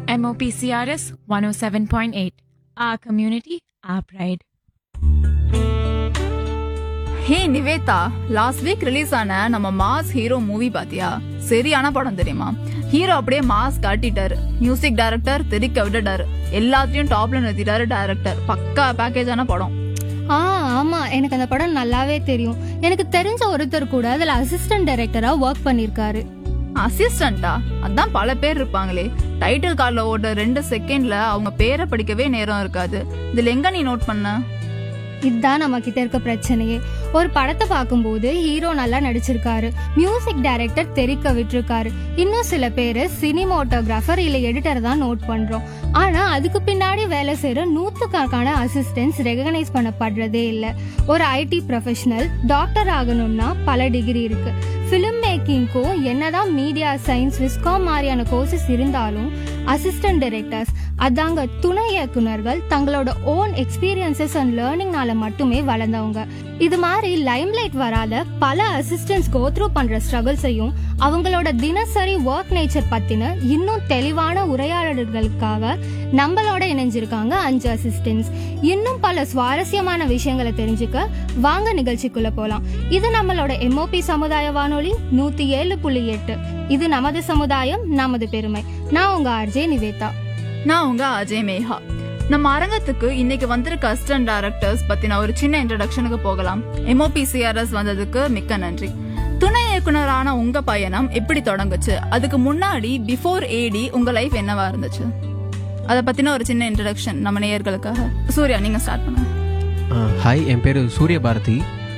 MOPCRS 107.8. Our community, our pride. Hey Nivetha last week release ஆன நம்ம mass hero movie பாத்தியா சரியான படம் தெரியுமா ஹீரோ அப்படியே மாஸ் காட்டிட்டாரு மியூசிக் டைரக்டர் தெரிக்க விட்டுட்டாரு எல்லாத்தையும் டாப்ல நிறுத்திட்டாரு டைரக்டர் பக்கா பேக்கேஜான படம் ஆ ஆமா எனக்கு அந்த படம் நல்லாவே தெரியும் எனக்கு தெரிஞ்ச ஒருத்தர் கூட அதுல அசிஸ்டன்ட் டைரக்டரா ஒர்க் பண்ணிருக்காரு அசிஸ்டண்டா அதான் பல பேர் இருப்பாங்களே டைட்டில் கார்டில் ஓடுற ரெண்டு செகண்ட்ல அவங்க பேரை படிக்கவே நேரம் இருக்காது இதுல எங்க நீ நோட் பண்ண இதுதான் நம்ம கிட்ட இருக்க பிரச்சனையே ஒரு படத்தை பார்க்கும்போது ஹீரோ நல்லா நடிச்சிருக்காரு மியூசிக் டைரக்டர் தெரிக்க விட்டுருக்காரு இன்னும் சில பேர் சினிமோட்டோகிராஃபர் இல்ல எடிட்டர் தான் நோட் பண்றோம் ஆனா அதுக்கு பின்னாடி வேலை செய்யற நூத்துக்கணக்கான அசிஸ்டன்ஸ் ரெகனைஸ் பண்ணப்படுறதே இல்ல ஒரு ஐடி ப்ரொஃபஷனல் டாக்டர் ஆகணும்னா பல டிகிரி இருக்கு ஃபிலிம் மேக்கிங்க்கும் என்னதான் மீடியா சயின்ஸ் விஸ்காம் மாதிரியான கோர்சஸ் இருந்தாலும் அசிஸ்டன்ட் டைரக்டர்ஸ் அதாங்க துணை இயக்குனர்கள் தங்களோட ஓன் எக்ஸ்பீரியன்சஸ் அண்ட் லேர்னிங்னால மட்டுமே வளர்ந்தவங்க இது மாதிரி லைம்லைட் வராத பல அசிஸ்டன்ஸ் கோ த்ரூ பண்ற ஸ்ட்ரகிள்ஸையும் அவங்களோட தினசரி ஒர்க் நேச்சர் பத்தின இன்னும் தெளிவான உரையாடல்களுக்காக நம்மளோட இணைஞ்சிருக்காங்க அஞ்சு அசிஸ்டன்ஸ் இன்னும் பல சுவாரஸ்யமான விஷயங்களை தெரிஞ்சுக்க வாங்க நிகழ்ச்சிக்குள்ள போலாம் இது நம்மளோட எம்ஓபி சமுதாய வானொலி நூத்தி ஏழு புள்ளி எட்டு இது நமது சமுதாயம் நமது பெருமை நான் உங்க ஆர்ஜே நிவேதா நான் உங்க அஜய் மேஹா நம்ம அரங்கத்துக்கு இன்னைக்கு வந்திருக்க அசிஸ்டன்ட் டைரக்டர்ஸ் பத்தின ஒரு சின்ன இன்ட்ரடக்ஷனுக்கு போகலாம் எம்ஓபிசிஆர்எஸ் வந்ததுக்கு மிக்க நன்றி துணை இயக்குனரான உங்க பயணம் எப்படி தொடங்குச்சு அதுக்கு முன்னாடி பிஃபோர் ஏடி உங்க லைஃப் என்னவா இருந்துச்சு அதை பத்தின ஒரு சின்ன இன்ட்ரடக்ஷன் நம்ம நேயர்களுக்காக சூர்யா நீங்க ஸ்டார்ட் பண்ணுங்க ஹாய் என் பேர் சூரிய பாரதி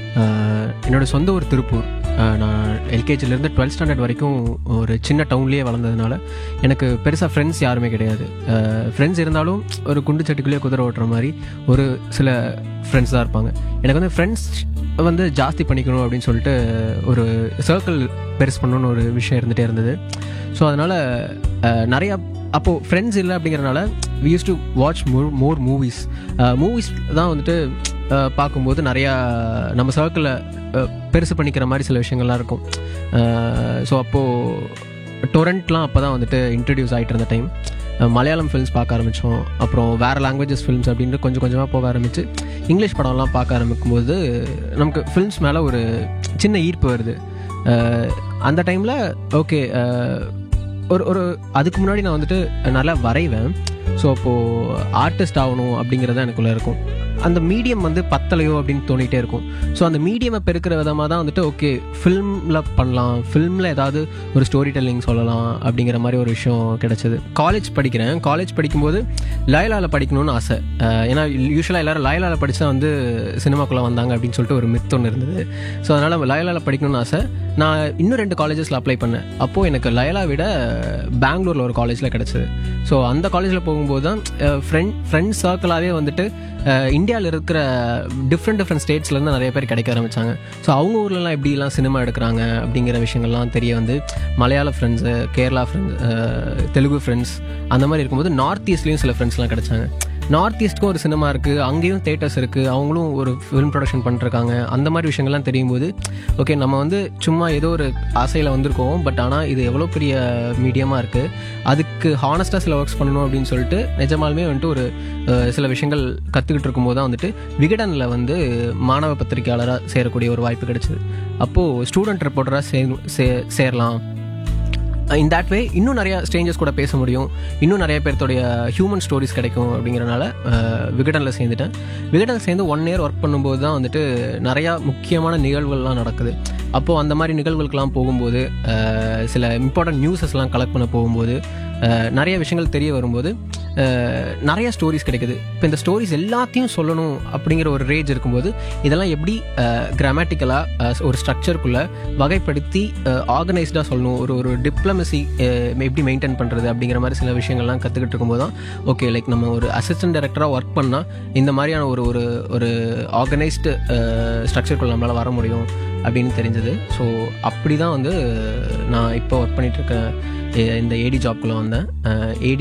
ஆஹ் என்னோட சொந்த ஊர் திருப்பூர் ஆஹ் நான் எல்கேஜிலேருந்து டுவெல்த் ஸ்டாண்டர்ட் வரைக்கும் ஒரு சின்ன டவுன்லேயே வளர்ந்ததுனால எனக்கு பெருசாக ஃப்ரெண்ட்ஸ் யாருமே கிடையாது ஃப்ரெண்ட்ஸ் இருந்தாலும் ஒரு குண்டு சட்டிக்குள்ளேயே குதிரை ஓட்டுற மாதிரி ஒரு சில ஃப்ரெண்ட்ஸ் தான் இருப்பாங்க எனக்கு வந்து ஃப்ரெண்ட்ஸ் வந்து ஜாஸ்தி பண்ணிக்கணும் அப்படின்னு சொல்லிட்டு ஒரு சர்க்கிள் பெருசு பண்ணணும்னு ஒரு விஷயம் இருந்துகிட்டே இருந்தது ஸோ அதனால் நிறையா அப்போது ஃப்ரெண்ட்ஸ் இல்லை அப்படிங்கிறனால we use to watch more more movies movies தான் வந்துட்டு அஹ், பார்க்கும்போது நிறையா நம்ம சர்க்கிளில் பெருசு பண்ணிக்கிற மாதிரி சில விஷயங்கள்லாம் இருக்கும் ஸோ அப்போது டொரண்ட்லாம் அப்போ தான் வந்துட்டு இன்ட்ரடியூஸ் ஆகிட்டு இருந்த டைம் மலையாளம் ஃபிலிம்ஸ் பார்க்க ஆரம்பித்தோம் அப்புறம் வேறு லாங்குவேஜஸ் ஃபிலிம்ஸ் அப்படின்ட்டு கொஞ்சம் கொஞ்சமாக போக ஆரம்பித்து இங்கிலீஷ் படம்லாம் பார்க்க ஆரம்பிக்கும்போது நமக்கு ஃபிலிம்ஸ் மேலே ஒரு சின்ன ஈர்ப்பு வருது அஹ், அந்த டைமில் ஓகே ஒரு ஒரு அதுக்கு முன்னாடி நான் வந்துட்டு நல்லா வரைவேன் ஸோ அப்போது ஆர்டிஸ்ட் ஆகணும் அப்படிங்கிறது எனக்குள்ளே இருக்கும் அந்த மீடியம் வந்து பத்தலையோ அப்படின்னு தோணிகிட்டே இருக்கும் ஸோ அந்த மீடியமை பெருக்கிற விதமாக தான் வந்துட்டு ஓகே ஃபில்மில் பண்ணலாம் ஃபில்மில் ஏதாவது ஒரு ஸ்டோரி டெல்லிங் சொல்லலாம் அப்படிங்கிற மாதிரி ஒரு விஷயம் கிடைச்சது காலேஜ் படிக்கிறேன் காலேஜ் படிக்கும்போது லயலாவில் படிக்கணும்னு ஆசை அஹ் ஏன்னா யூஸ்வலாக எல்லாரும் லயலாவில் படித்தா வந்து சினிமாக்குள்ளே வந்தாங்க அப்படின்னு சொல்லிட்டு ஒரு மித் ஒன்று இருந்தது ஸோ அதனால் லயலாவில் படிக்கணும்னு ஆசை நான் இன்னும் ரெண்டு காலேஜஸில் அப்ளை பண்ணேன் அப்போது எனக்கு லயலா விட பெங்களூரில் ஒரு காலேஜில் கிடச்சிது ஸோ அந்த காலேஜில் போகும்போது தான் ஃப்ரெண்ட் ஃப்ரெண்ட் சர்க்கிளாகவே வந்துட்டு இந்தியாவில் இருக்கிற டிஃப்ரெண்ட் டிஃப்ரெண்ட் ஸ்டேட்ஸ்லேருந்து நிறைய பேர் கிடைக்க ஆரம்பித்தாங்க ஸோ அவங்க ஊர்லலாம் எப்படிலாம் சினிமா எடுக்கிறாங்க அப்படிங்கிற விஷயங்கள்லாம் தெரிய வந்து மலையாள friends Kerala friends Telugu friends அந்த மாதிரி இருக்கும்போது நார்த் ஈஸ்ட்லேயும் சில ஃப்ரெண்ட்ஸ்லாம் கிடைச்சாங்க நார்த் ஈஸ்ட்க்கும் ஒரு சினிமா இருக்குது அங்கேயும் தேட்டர்ஸ் இருக்குது அவங்களும் ஒரு ஃபிலிம் ப்ரொடக்ஷன் பண்ணிருக்காங்க அந்த மாதிரி விஷயங்கள்லாம் தெரியும் போது ஓகே நம்ம வந்து சும்மா ஏதோ ஒரு ஆசையில் வந்திருக்கோம் பட் ஆனால் இது எவ்வளோ பெரிய மீடியமாக இருக்குது அதுக்கு ஹானஸ்ட்டாக சில ஒர்க்ஸ் பண்ணணும் அப்படின்னு சொல்லிட்டு நிஜமாலுமே வந்துட்டு ஒரு அஹ், சில விஷயங்கள் கற்றுக்கிட்டு இருக்கும்போது தான் வந்துட்டு விகடனில் வந்து மாணவ பத்திரிகையாளராக சேரக்கூடிய ஒரு வாய்ப்பு கிடைச்சிது அப்போது ஸ்டூடெண்ட் ரிப்போர்ட்டராக சே சே சேரலாம் இன் தட் வே இன்னும் நிறைய ஸ்ட்ரேஞ்சர்ஸ் கூட பேச முடியும் இன்னும் நிறைய பேர்த்தோடைய ஹியூமன் ஸ்டோரிஸ் கிடைக்கும் அப்படிங்கிறனால விகடனில் சேர்ந்துட்டேன் விகடன் சேர்ந்து ஒன் இயர் ஒர்க் பண்ணும்போது தான் வந்துட்டு நிறையா முக்கியமான நிகழ்வுகள்லாம் நடக்குது அப்போது அந்த மாதிரி நிகழ்வுகளுக்கெல்லாம் போகும்போது அஹ், சில இம்பார்ட்டன்ட் நியூஸஸ்லாம் கலெக்ட் பண்ண போகும்போது அஹ், நிறைய விஷயங்கள் தெரிய வரும்போது அஹ், நிறைய ஸ்டோரிஸ் கிடைக்குது இப்போ இந்த ஸ்டோரிஸ் எல்லாத்தையும் சொல்லணும் அப்படிங்கிற ஒரு ரேஜ் இருக்கும்போது இதெல்லாம் எப்படி கிராமட்டிக்கலாக ஒரு ஸ்ட்ரக்சருக்குள்ளே வகைப்படுத்தி ஆர்கனைஸ்டாக சொல்லணும் ஒரு ஒரு டிப்ளமசி எப்படி மெயின்டைன் பண்ணுறது அப்படிங்கிற மாதிரி சில விஷயங்கள்லாம் கற்றுக்கிட்டு இருக்கும்போது தான் ஓகே லைக் நம்ம ஒரு அசிஸ்டன்ட் டைரக்டராக ஒர்க் பண்ணால் இந்த மாதிரியான ஒரு ஒரு ஒரு ஆர்கனைஸ்டு ஸ்ட்ரக்சருக்குள்ள நம்மளால் வர முடியும் அப்படின்னு தெரிஞ்சது ஸோ அப்படி தான் வந்து நான் இப்போ ஒர்க் பண்ணிகிட்ருக்கேன் இந்த ஏடி ஜாப்குள்ளே வந்தேன் ஏடி